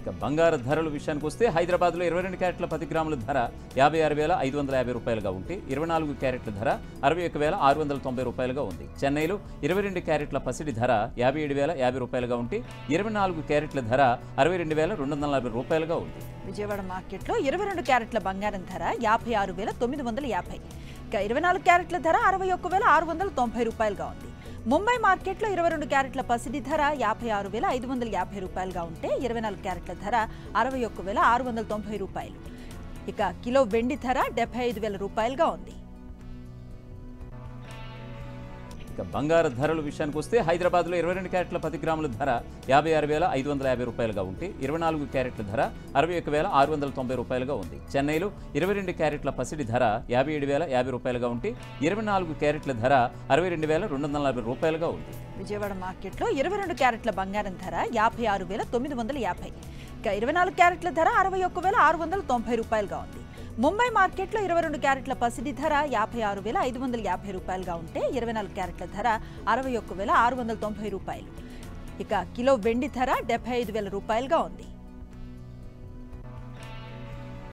ఇక బంగారు ధరల విషయానికి వస్తే హైదరాబాద్లో ఇరవై రెండు క్యారెట్ల పది గ్రాముల ధర యాభై ఆరు వేల ఐదు వందల యాభై రూపాయలుగా ఉంటే ఇరవై నాలుగు క్యారెట్ల ధర అరవై ఒక వేల ఆరు వందల తొంభై రూపాయలుగా ఉంది చెన్నైలో ఇరవై రెండు క్యారెట్ల పసిడి ధర యాభై ఏడు వేల యాభై రూపాయలుగా ఉంటే ఇరవై నాలుగు క్యారెట్ల ధర అరవై రెండు వేల రెండు వందల నలభై రూపాయలుగా ఉంది విజయవాడ మార్కెట్లో ఇరవై రెండు క్యారెట్ల బంగారం ధర యాభై ఆరు వేల తొమ్మిది వందల యాభై ఇక ఇరవై నాలుగు క్యారెట్ల ధర అరవై ఒక్క వేల ఆరు వందల తొంభై రూపాయలుగా ఉంది ముంబై మార్కెట్లో ఇరవై రెండు క్యారెట్ల పసిడి ధర యాభై ఆరు వేల ఐదు వందల యాభై రూపాయలుగా ఉంటే ఇరవై నాలుగు క్యారెట్ల ధర అరవై ఒక్క వేల ఆరు వందల తొంభై రూపాయలు ఇక కిలో వెండి ధర డెబ్బై ఐదు వేల రూపాయలుగా ఉంది ఇక బంగారు ధరల విషయానికి వస్తే హైదరాబాద్లో ఇరవై రెండు క్యారెట్ల పది గ్రాముల ధర యాభై ఆరు వేల ఐదు వందల యాభై రూపాయలుగా ఉంటే ఇరవై నాలుగు క్యారెట్ల ధర అరవై ఒక వేల ఆరు వందల తొంభై రూపాయలుగా ఉంది చెన్నైలో ఇరవై రెండు క్యారెట్ల పసిడి ధర యాభై ఏడు వేల యాభై రూపాయలుగా ఉంటే ఇరవై నాలుగు క్యారెట్ల ధర అరవై రెండు వేల రెండు వందల నలభై రూపాయలుగా ఉంది విజయవాడ మార్కెట్లో ఇరవై రెండు క్యారెట్ల బంగారం ధర యాభై ఆరు వేల తొమ్మిది వందల యాభై ఇక ఇరవై నాలుగు క్యారెట్ల ధర అరవై ఒక్క వేల ఆరు వందల తొంభై రూపాయలుగా ఉంది ముంబై మార్కెట్లో ఇరవై రెండు క్యారెట్ల పసిడి ధర యాభై ఆరు వేల ఐదు వందల యాభై రూపాయలుగా ఉంటే ఇరవై నాలుగు క్యారెట్ల ధర అరవై ఒక్క వేల ఆరు వందల తొంభై రూపాయలు ఇక కిలో వెండి ధర డెబ్బై ఐదు వేల రూపాయలుగా ఉంది